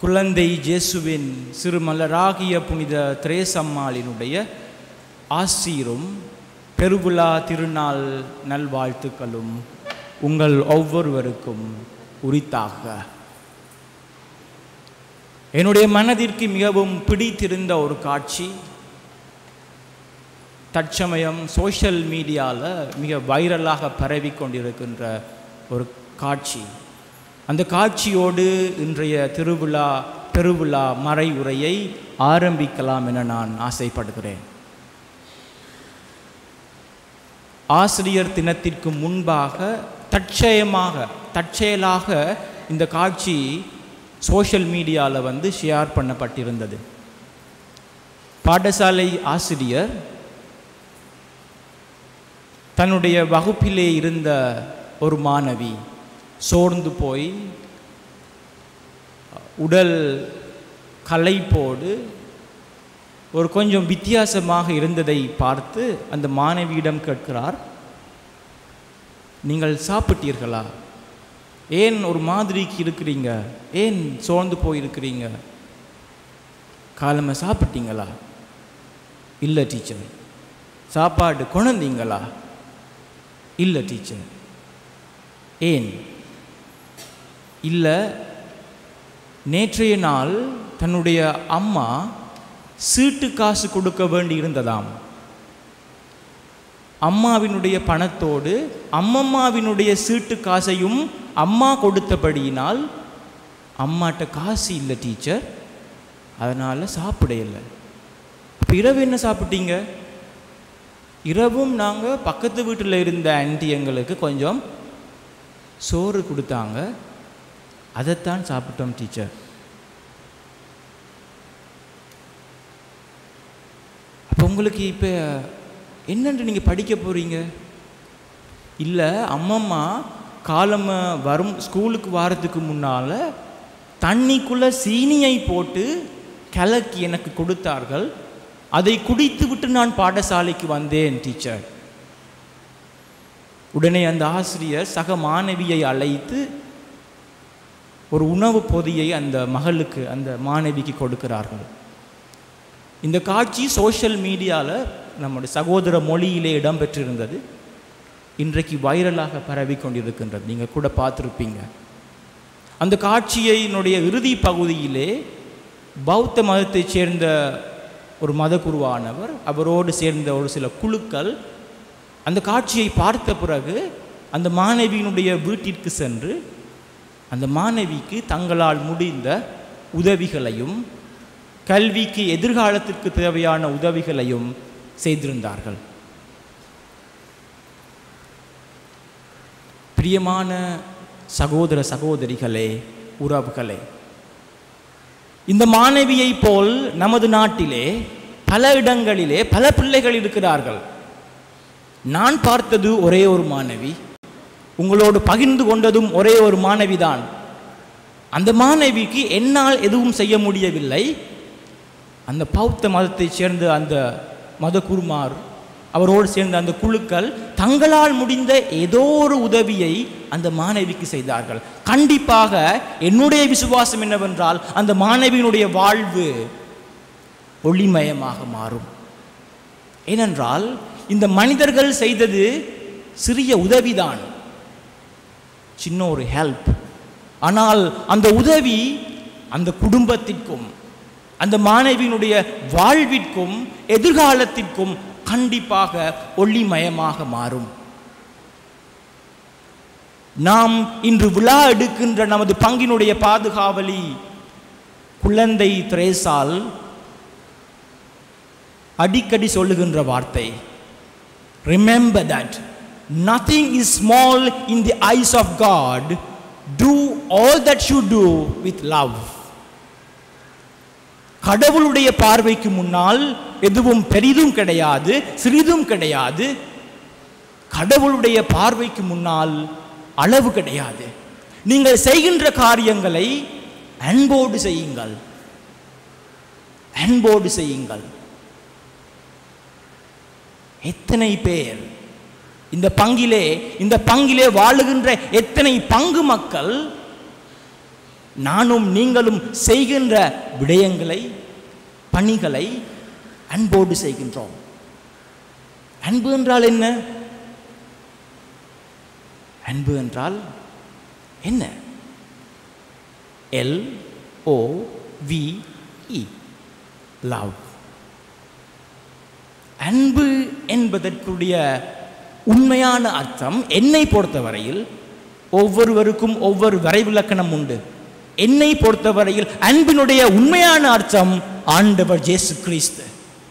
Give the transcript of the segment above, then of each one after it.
குழந்தை ஜேசுவின் சிறுமலராகிய புனித திரேசம்மாளினுடைய ஆசீரும் பெருவிழா திருநாள் நல்வாழ்த்துக்களும் உங்கள் ஒவ்வொருவருக்கும் உரித்தாக என்னுடைய மனதிற்கு மிகவும் பிடித்திருந்த ஒரு காட்சி தற்சமயம் சோஷியல் மீடியாவில் மிக வைரலாக பரவி கொண்டிருக்கின்ற ஒரு காட்சி அந்த காட்சியோடு இன்றைய திருவிழா பெருவிழா மறை உரையை ஆரம்பிக்கலாம் என நான் ஆசைப்படுகிறேன் ஆசிரியர் தினத்திற்கு முன்பாக தற்சயமாக தற்செயலாக இந்த காட்சி சோஷியல் மீடியாவில் வந்து ஷேர் பண்ணப்பட்டிருந்தது பாடசாலை ஆசிரியர் தன்னுடைய வகுப்பிலே இருந்த ஒரு மாணவி சோர்ந்து போய் உடல் களைப்போடு ஒரு கொஞ்சம் வித்தியாசமாக இருந்ததை பார்த்து அந்த மாணவியிடம் கேட்கிறார் நீங்கள் சாப்பிட்டீர்களா ஏன் ஒரு மாதிரிக்கு இருக்கிறீங்க ஏன் சோர்ந்து போயிருக்கிறீங்க காலமாக சாப்பிட்டீங்களா இல்லை டீச்சர் சாப்பாடு கொண்டீங்களா இல்லை டீச்சர் ஏன் இல்லை நேற்றைய நாள் தன்னுடைய அம்மா சீட்டு காசு கொடுக்க வேண்டி இருந்ததாம் அம்மாவினுடைய பணத்தோடு அம்மம்மாவினுடைய சீட்டு காசையும் அம்மா கொடுத்தபடியினால் அம்மாட்ட காசு இல்லை டீச்சர் அதனால் சாப்பிட இல்லை அப்போ இரவு என்ன சாப்பிட்டீங்க இரவும் நாங்கள் பக்கத்து வீட்டில் இருந்த ஆன்டி எங்களுக்கு கொஞ்சம் சோறு கொடுத்தாங்க அதைத்தான் சாப்பிட்டோம் டீச்சர் அப்போ உங்களுக்கு இப்போ என்னென்று நீங்கள் படிக்க போகிறீங்க இல்லை அம்மம்மா காலம் வரும் ஸ்கூலுக்கு வாரத்துக்கு முன்னால் தண்ணிக்குள்ளே சீனியை போட்டு கலக்கி எனக்கு கொடுத்தார்கள் அதை குடித்து விட்டு நான் பாடசாலைக்கு வந்தேன் டீச்சர் உடனே அந்த ஆசிரியர் சக மாணவியை அழைத்து ஒரு உணவு பொதியை அந்த மகளுக்கு அந்த மாணவிக்கு கொடுக்கிறார்கள் இந்த காட்சி சோஷியல் மீடியாவில் நம்முடைய சகோதர மொழியிலே இடம்பெற்றிருந்தது இன்றைக்கு வைரலாக பரவி கொண்டிருக்கின்றது நீங்கள் கூட பார்த்துருப்பீங்க அந்த காட்சியினுடைய இறுதி பகுதியிலே பௌத்த மதத்தைச் சேர்ந்த ஒரு மதகுருவானவர் அவரோடு சேர்ந்த ஒரு சில குழுக்கள் அந்த காட்சியை பார்த்த பிறகு அந்த மாணவியினுடைய வீட்டிற்கு சென்று அந்த மாணவிக்கு தங்களால் முடிந்த உதவிகளையும் கல்விக்கு எதிர்காலத்திற்கு தேவையான உதவிகளையும் செய்திருந்தார்கள் பிரியமான சகோதர சகோதரிகளே உறவுகளே இந்த மாணவியை போல் நமது நாட்டிலே பல இடங்களிலே பல பிள்ளைகள் இருக்கிறார்கள் நான் பார்த்தது ஒரே ஒரு மாணவி உங்களோடு பகிர்ந்து கொண்டதும் ஒரே ஒரு மாணவிதான் அந்த மாணவிக்கு என்னால் எதுவும் செய்ய முடியவில்லை அந்த பௌத்த மதத்தைச் சேர்ந்த அந்த மதகுருமார் அவரோடு சேர்ந்த அந்த குழுக்கள் தங்களால் முடிந்த ஏதோ ஒரு உதவியை அந்த மாணவிக்கு செய்தார்கள் கண்டிப்பாக என்னுடைய விசுவாசம் என்னவென்றால் அந்த மாணவியினுடைய வாழ்வு ஒளிமயமாக மாறும் ஏனென்றால் இந்த மனிதர்கள் செய்தது சிறிய உதவிதான் சின்ன ஒரு ஹெல்ப் ஆனால் அந்த உதவி அந்த குடும்பத்திற்கும் அந்த மாணவியினுடைய வாழ்விற்கும் எதிர்காலத்திற்கும் கண்டிப்பாக ஒளிமயமாக மாறும் நாம் இன்று விழா எடுக்கின்ற நமது பங்கினுடைய பாதுகாவலி குழந்தை திரேசால் அடிக்கடி சொல்லுகின்ற வார்த்தை remember that nothing is small in the eyes of God do all that you do with love கடவுளுடைய பார்வைக்கு முன்னால் எதுவும் பெரிதும் கிடையாது சிறிதும் கிடையாது கடவுளுடைய பார்வைக்கு முன்னால் அளவு கிடையாது நீங்கள் செய்கின்ற காரியங்களை அன்போடு செய்யுங்கள் அன்போடு செய்யுங்கள் எத்தனை பேர் இந்த பங்கிலே இந்த பங்கிலே வாழுகின்ற எத்தனை பங்கு மக்கள் நானும் நீங்களும் செய்கின்ற விடயங்களை பணிகளை அன்போடு செய்கின்றோம் அன்பு என்றால் என்ன அன்பு என்றால் என்ன L O V E love அன்பு என்பதற்குரிய உண்மையான அர்த்தம் என்னை பொறுத்தவரையில் ஒவ்வொருவருக்கும் ஒவ்வொரு வரைவிலக்கணம் உண்டு என்னை பொறுத்தவரையில் அன்பினுடைய உண்மையான அர்த்தம் ஆண்டவர் இயேசு கிறிஸ்து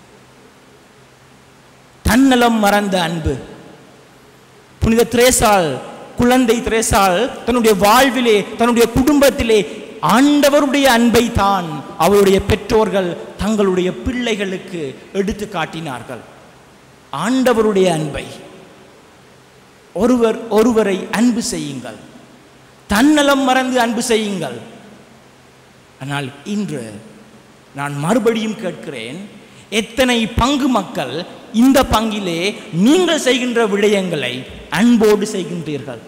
தன்னலம் மறந்த அன்பு புனித திரேசால் குழந்தை திரேசால் தன்னுடைய வாழ்விலே தன்னுடைய குடும்பத்திலே ஆண்டவருடைய அன்பை தான் அவருடைய பெற்றோர்கள் தங்களுடைய பிள்ளைகளுக்கு எடுத்து காட்டினார்கள் ஆண்டவருடைய அன்பை ஒருவர் ஒருவரை அன்பு செய்யுங்கள் தன்னலம் மறந்து அன்பு செய்யுங்கள் ஆனால் இன்று நான் மறுபடியும் கேட்கிறேன் எத்தனை பங்கு மக்கள் இந்த பங்கிலே நீங்கள் செய்கின்ற விடயங்களை அன்போடு செய்கின்றீர்கள்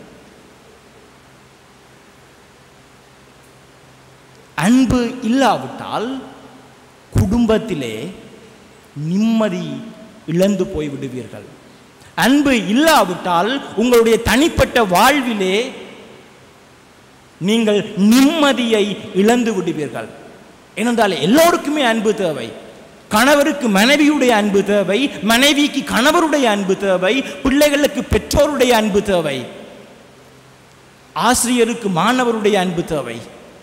அன்பு இல்லாவிட்டால் குடும்பத்திலே நிம்மதி இழந்து போய் விடுவீர்கள் அன்பு இல்லாவிட்டால் உங்களுடைய தனிப்பட்ட வாழ்விலே நீங்கள் நிம்மதியை இழந்து விடுவீர்கள் ஏனென்றால் எல்லோருக்குமே அன்பு தேவை கணவருக்கு மனைவியுடைய அன்பு தேவை மனைவிக்கு கணவருடைய அன்பு தேவை பிள்ளைகளுக்கு பெற்றோருடைய அன்பு தேவை ஆசிரியருக்கு மாணவருடைய அன்பு தேவை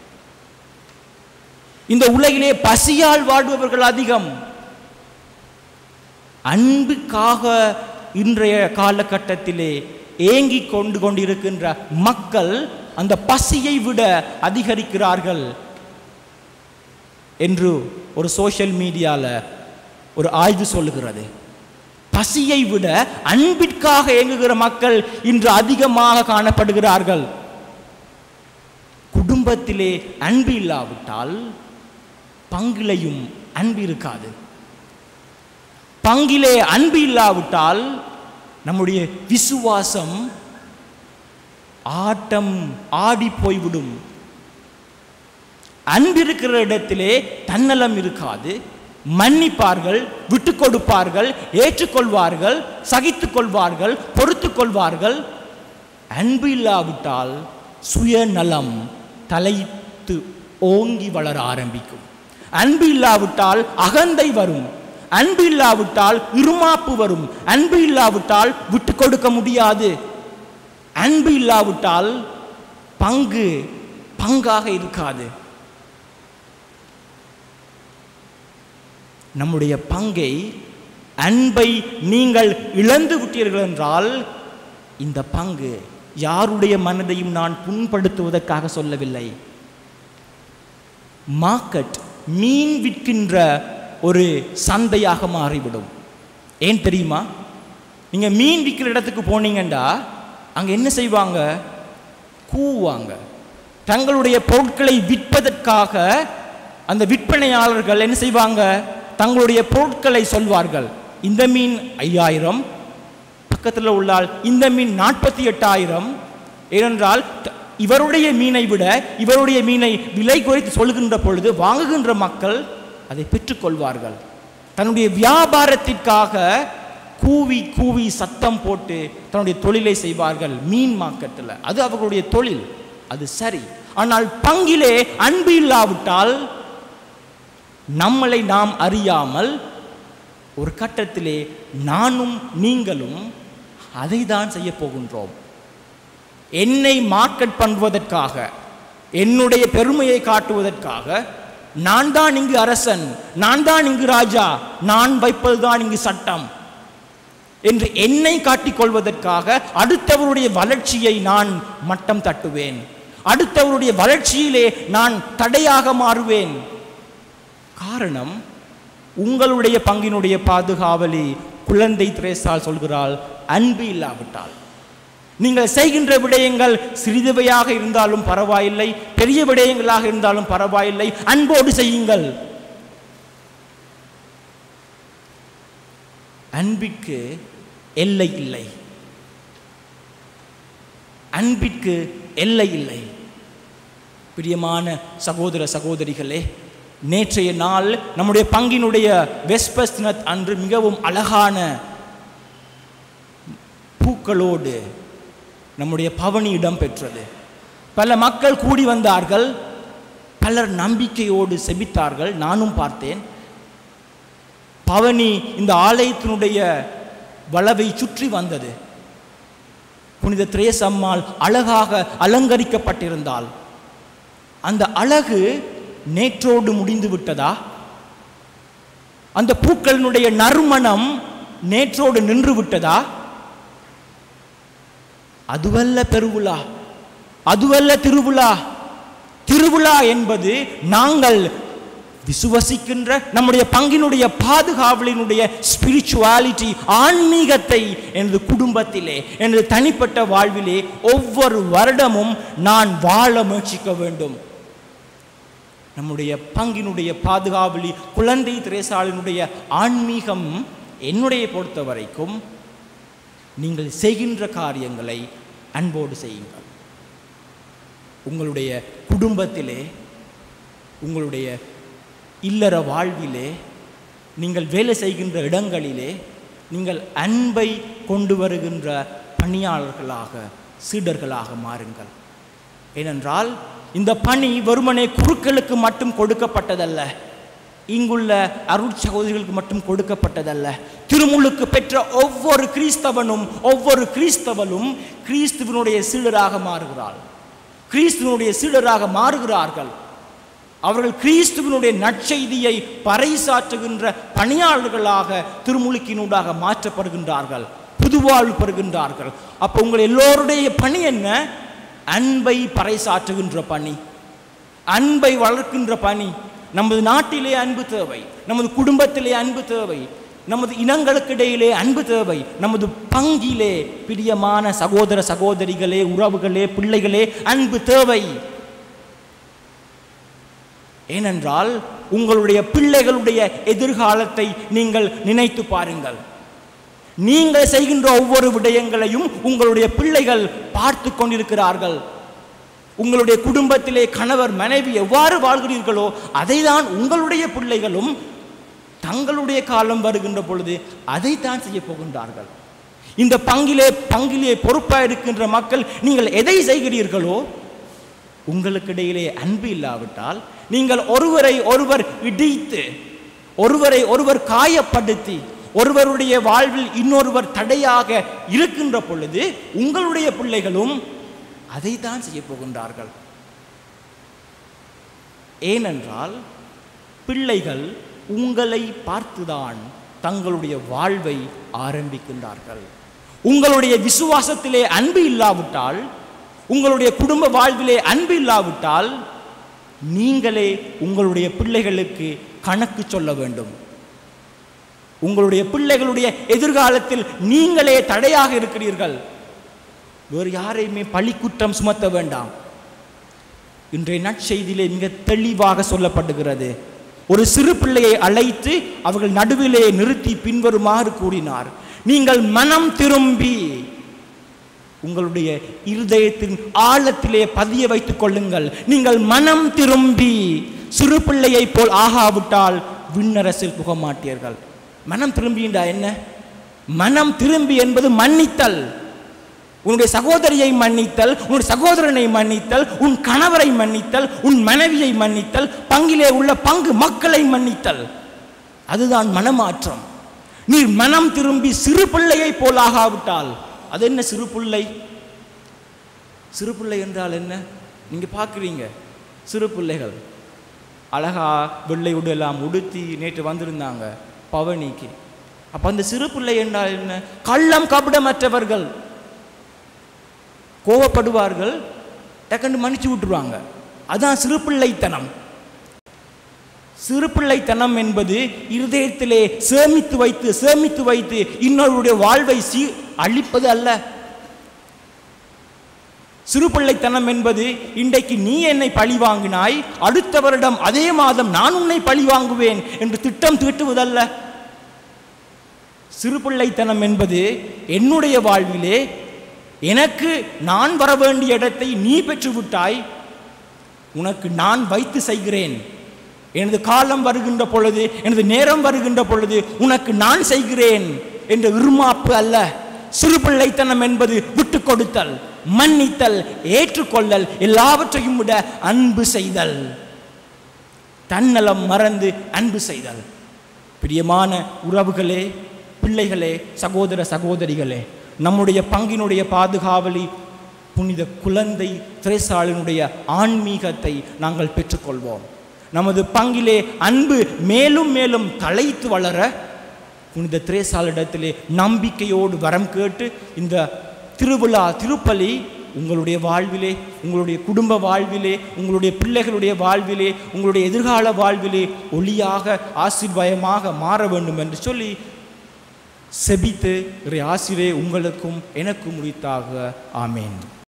இந்த உலகிலே பசியால் வாழ்பவர்கள் அதிகம் அன்புக்காக இன்றைய காலகட்டத்திலே ஏங்கிக் கொண்டு கொண்டிருக்கின்ற மக்கள் அந்த பசியை விட அதிகரிக்கிறார்கள் என்று ஒரு சோஷியல் மீடியாவில் ஒரு ஆய்வு சொல்லுகிறது பசியை விட அன்பிற்காக இயங்குகிற மக்கள் இன்று அதிகமாக காணப்படுகிறார்கள் குடும்பத்திலே அன்பு இல்லாவிட்டால் பங்கிலையும் அன்பு இருக்காது பங்கிலே அன்பு இல்லாவிட்டால் நம்முடைய விசுவாசம் ஆட்டம் ஆடி போய்விடும் அன்பு இருக்கிற இடத்திலே தன்னலம் இருக்காது மன்னிப்பார்கள் விட்டு கொடுப்பார்கள் ஏற்றுக்கொள்வார்கள் சகித்துக் கொள்வார்கள் பொறுத்து கொள்வார்கள் அன்பு இல்லாவிட்டால் சுயநலம் தலைத்து ஓங்கி வளர ஆரம்பிக்கும் அன்பு இல்லாவிட்டால் அகந்தை வரும் அன்பு இல்லாவிட்டால் இருமாப்பு வரும் அன்பு இல்லாவிட்டால் விட்டு கொடுக்க முடியாது அன்பு இல்லாவிட்டால் பங்கு பங்காக இருக்காது நம்முடைய பங்கை அன்பை நீங்கள் இழந்து விட்டீர்கள் என்றால் இந்த பங்கு யாருடைய மனதையும் நான் புண்படுத்துவதற்காக சொல்லவில்லை மார்க்கெட் மீன் விற்கின்ற ஒரு சந்தையாக மாறிவிடும் ஏன் தெரியுமா நீங்கள் மீன் விற்கிற இடத்துக்கு போனீங்கண்டா அங்கே என்ன செய்வாங்க கூவாங்க தங்களுடைய பொருட்களை விற்பதற்காக அந்த விற்பனையாளர்கள் என்ன செய்வாங்க தங்களுடைய பொருட்களை சொல்வார்கள் இந்த மீன் ஐயாயிரம் பக்கத்தில் உள்ளால் இந்த மீன் நாற்பத்தி எட்டாயிரம் ஏனென்றால் த- இவருடைய மீனை விட இவருடைய மீனை விலை குறைத்து சொல்கின்ற பொழுது வாங்குகின்ற மக்கள் அதை பெற்றுக்கொள்வார்கள் தன்னுடைய வியாபாரத்திற்காக கூவி கூவி சத்தம் போட்டு தன்னுடைய தொழிலை செய்வார்கள் மீன் மார்க்கெட்டில் அது அவர்களுடைய தொழில் அது சரி ஆனால் பங்கிலே அன்பு இல்லாவிட்டால் நம்மளை நாம் அறியாமல் ஒரு கட்டத்திலே நானும் நீங்களும் அதை தான் செய்ய போகின்றோம் என்னை மார்க்கெட் பண்ணுவதற்காக என்னுடைய பெருமையை காட்டுவதற்காக நான் தான் இங்கு அரசன் நான் தான் இங்கு ராஜா நான் வைப்பதுதான் இங்கு சட்டம் என்று என்னை காட்டிக் கொள்வதற்காக அடுத்தவருடைய வளர்ச்சியை நான் மட்டம் தட்டுவேன் அடுத்தவருடைய வளர்ச்சியிலே நான் தடையாக மாறுவேன் காரணம் உங்களுடைய பங்கினுடைய பாதுகாவலி குழந்தை திரேசால் சொல்கிறாள் அன்பு இல்லாவிட்டால் நீங்கள் செய்கின்ற விடயங்கள் சிறிதவையாக இருந்தாலும் பரவாயில்லை பெரிய விடயங்களாக இருந்தாலும் பரவாயில்லை அன்போடு செய்யுங்கள் அன்பிற்கு எல்லை இல்லை அன்பிற்கு எல்லை இல்லை பிரியமான சகோதர சகோதரிகளே நேற்றைய நாள் நம்முடைய பங்கினுடைய வெஸ்பஸ்னத் அன்று மிகவும் அழகான பூக்களோடு நம்முடைய பவனி இடம் பெற்றது பல மக்கள் கூடி வந்தார்கள் பலர் நம்பிக்கையோடு செபித்தார்கள் நானும் பார்த்தேன் பவனி இந்த ஆலயத்தினுடைய வளவை சுற்றி வந்தது புனித திரேசம்மாள் அழகாக அலங்கரிக்கப்பட்டிருந்தாள் அந்த அழகு நேற்றோடு முடிந்து விட்டதா அந்த பூக்களினுடைய நறுமணம் நேற்றோடு நின்று விட்டதா அதுவல்ல பெருவிழா அதுவல்ல திருவிழா திருவிழா என்பது நாங்கள் விசுவசிக்கின்ற நம்முடைய பங்கினுடைய பாதுகாவலினுடைய ஸ்பிரிச்சுவாலிட்டி ஆன்மீகத்தை எனது குடும்பத்திலே எனது தனிப்பட்ட வாழ்விலே ஒவ்வொரு வருடமும் நான் வாழ முயற்சிக்க வேண்டும் நம்முடைய பங்கினுடைய பாதுகாவலி குழந்தை திரேசாளினுடைய ஆன்மீகம் என்னுடைய பொறுத்த வரைக்கும் நீங்கள் செய்கின்ற காரியங்களை அன்போடு செய்யுங்கள் உங்களுடைய குடும்பத்திலே உங்களுடைய இல்லற வாழ்விலே நீங்கள் வேலை செய்கின்ற இடங்களிலே நீங்கள் அன்பை கொண்டு வருகின்ற பணியாளர்களாக சீடர்களாக மாறுங்கள் ஏனென்றால் இந்த பணி வெறுமனே குருக்களுக்கு மட்டும் கொடுக்கப்பட்டதல்ல இங்குள்ள அருட் சகோதரிகளுக்கு மட்டும் கொடுக்கப்பட்டதல்ல திருமுழுக்கு பெற்ற ஒவ்வொரு கிறிஸ்தவனும் ஒவ்வொரு கிறிஸ்தவனும் கிறிஸ்துவனுடைய சீடராக மாறுகிறாள் கிறிஸ்துவனுடைய சீடராக மாறுகிறார்கள் அவர்கள் கிறிஸ்துவனுடைய நற்செய்தியை பறைசாற்றுகின்ற பணியாளர்களாக திருமுழுக்கினூடாக மாற்றப்படுகின்றார்கள் புதுவாழ்வு பெறுகின்றார்கள் அப்போ உங்கள் எல்லோருடைய பணி என்ன அன்பை பறைசாற்றுகின்ற பணி அன்பை வளர்க்கின்ற பணி நமது நாட்டிலே அன்பு தேவை நமது குடும்பத்திலே அன்பு தேவை நமது இனங்களுக்கு இடையிலே அன்பு தேவை நமது பங்கிலே பிரியமான சகோதர சகோதரிகளே உறவுகளே பிள்ளைகளே அன்பு தேவை ஏனென்றால் உங்களுடைய பிள்ளைகளுடைய எதிர்காலத்தை நீங்கள் நினைத்து பாருங்கள் நீங்கள் செய்கின்ற ஒவ்வொரு விடயங்களையும் உங்களுடைய பிள்ளைகள் பார்த்து கொண்டிருக்கிறார்கள் உங்களுடைய குடும்பத்திலே கணவர் மனைவி எவ்வாறு வாழ்கிறீர்களோ அதைதான் உங்களுடைய பிள்ளைகளும் தங்களுடைய காலம் வருகின்ற பொழுது அதைத்தான் செய்ய போகின்றார்கள் இந்த பங்கிலே பங்கிலே பொறுப்பாக இருக்கின்ற மக்கள் நீங்கள் எதை செய்கிறீர்களோ உங்களுக்கு இடையிலே அன்பு இல்லாவிட்டால் நீங்கள் ஒருவரை ஒருவர் இடித்து ஒருவரை ஒருவர் காயப்படுத்தி ஒருவருடைய வாழ்வில் இன்னொருவர் தடையாக இருக்கின்ற பொழுது உங்களுடைய பிள்ளைகளும் அதைத்தான் செய்ய போகின்றார்கள் ஏனென்றால் பிள்ளைகள் உங்களை பார்த்துதான் தங்களுடைய வாழ்வை ஆரம்பிக்கின்றார்கள் உங்களுடைய விசுவாசத்திலே அன்பு இல்லாவிட்டால் உங்களுடைய குடும்ப வாழ்விலே அன்பு இல்லாவிட்டால் நீங்களே உங்களுடைய பிள்ளைகளுக்கு கணக்கு சொல்ல வேண்டும் உங்களுடைய பிள்ளைகளுடைய எதிர்காலத்தில் நீங்களே தடையாக இருக்கிறீர்கள் வேறு யாரையுமே பழி குற்றம் சுமத்த வேண்டாம் இன்றைய நற்செய்தியிலே மிக தெளிவாக சொல்லப்படுகிறது ஒரு சிறு பிள்ளையை அழைத்து அவர்கள் நடுவிலே நிறுத்தி பின்வருமாறு கூறினார் நீங்கள் மனம் திரும்பி உங்களுடைய இருதயத்தின் ஆழத்திலே பதிய வைத்துக் கொள்ளுங்கள் நீங்கள் மனம் திரும்பி சிறு பிள்ளையைப் போல் ஆகாவிட்டால் விண்ணரசில் புக மாட்டீர்கள் மனம் திரும்பிண்டா என்ன மனம் திரும்பி என்பது மன்னித்தல் உன்னுடைய சகோதரியை மன்னித்தல் உன் சகோதரனை மன்னித்தல் உன் கணவரை மன்னித்தல் உன் மனைவியை மன்னித்தல் பங்கிலே உள்ள பங்கு மக்களை மன்னித்தல் அதுதான் மனமாற்றம் நீ மனம் திரும்பி சிறு பிள்ளையை போலாகாவிட்டால் அது என்ன சிறு பிள்ளை சிறு பிள்ளை என்றால் என்ன நீங்க பார்க்குறீங்க சிறு பிள்ளைகள் அழகா வெள்ளை உடெல்லாம் உடுத்தி நேற்று வந்திருந்தாங்க பவனிக்கு அப்ப அந்த சிறு பிள்ளை என்றால் என்ன கள்ளம் கபடமற்றவர்கள் கோவப்படுவார்கள் டக்குன்னு மன்னிச்சு விட்டுருவாங்க அதான் சிறுபிள்ளைத்தனம் சிறுபிள்ளைத்தனம் என்பது இருதயத்திலே சேமித்து வைத்து சேமித்து வைத்து இன்னொருடைய வாழ்வை சீ அழிப்பது அல்ல சிறுபிள்ளைத்தனம் என்பது இன்றைக்கு நீ என்னை பழி வாங்கினாய் அடுத்த வருடம் அதே மாதம் நான் உன்னை பழி வாங்குவேன் என்று திட்டம் தீட்டுவதல்ல சிறுபிள்ளைத்தனம் என்பது என்னுடைய வாழ்விலே எனக்கு நான் வர வேண்டிய இடத்தை நீ பெற்று விட்டாய் உனக்கு நான் வைத்து செய்கிறேன் எனது காலம் வருகின்ற பொழுது எனது நேரம் வருகின்ற பொழுது உனக்கு நான் செய்கிறேன் என்ற இருமாப்பு அல்ல சிறுபிள்ளைத்தனம் என்பது விட்டு கொடுத்தல் மன்னித்தல் ஏற்றுக்கொள்ளல் எல்லாவற்றையும் விட அன்பு செய்தல் தன்னலம் மறந்து அன்பு செய்தல் பிரியமான உறவுகளே பிள்ளைகளே சகோதர சகோதரிகளே நம்முடைய பங்கினுடைய பாதுகாவலி புனித குழந்தை திரைசாளினுடைய ஆன்மீகத்தை நாங்கள் பெற்றுக்கொள்வோம் நமது பங்கிலே அன்பு மேலும் மேலும் தலைத்து வளர புனித திரேசாலிடத்திலே நம்பிக்கையோடு வரம் கேட்டு இந்த திருவிழா திருப்பலி உங்களுடைய வாழ்விலே உங்களுடைய குடும்ப வாழ்விலே உங்களுடைய பிள்ளைகளுடைய வாழ்விலே உங்களுடைய எதிர்கால வாழ்விலே ஒளியாக ஆசீர்வாயமாக மாற வேண்டும் என்று சொல்லி செபித்து இறை ஆசிரே உங்களுக்கும் எனக்கும் முடித்தாக ஆமேன்